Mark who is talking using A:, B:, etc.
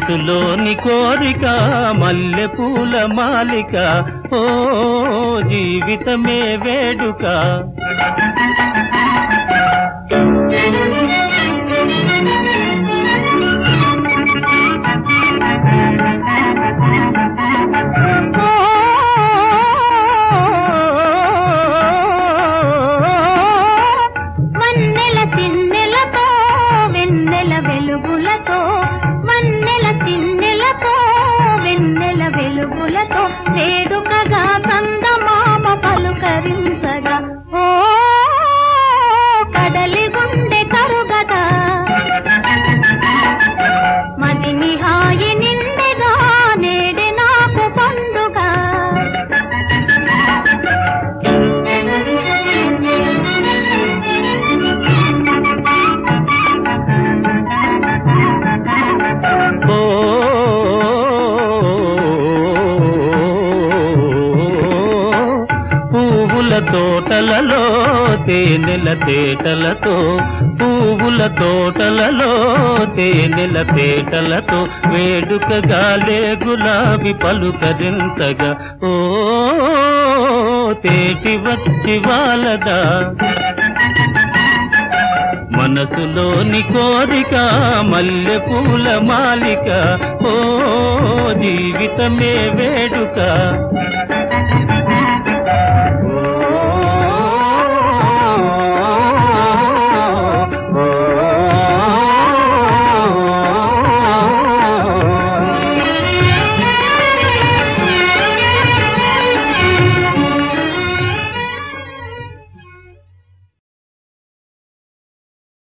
A: మనసులోని కోరిక మల్లె పూల మాలిక ఓ జీవితమే వేడుక
B: వన్నెల చిన్నెలతో వెన్నెల వెలుగులతో వన్నెల చిన్నెలతో వెన్నెల వెలుగులతో వేడుకగా చందమామ పలుకరించగా ఓ కదలి గుండె కరుగదా మదిని హాయి నిండెగా నేడే నాకు పండుగ
A: ఓ పువ్వుల తోటలలో తేనెల తేటలతో పువ్వుల తోటలలో తేనెల తేటలతో వేడుకగాలే గులాబీ పలుకరించగా ఓ తేటి వచ్చి వాలదా మనసులోని కోరిక మల్లె పూల మాలిక ఓ జీవితమే వేడుక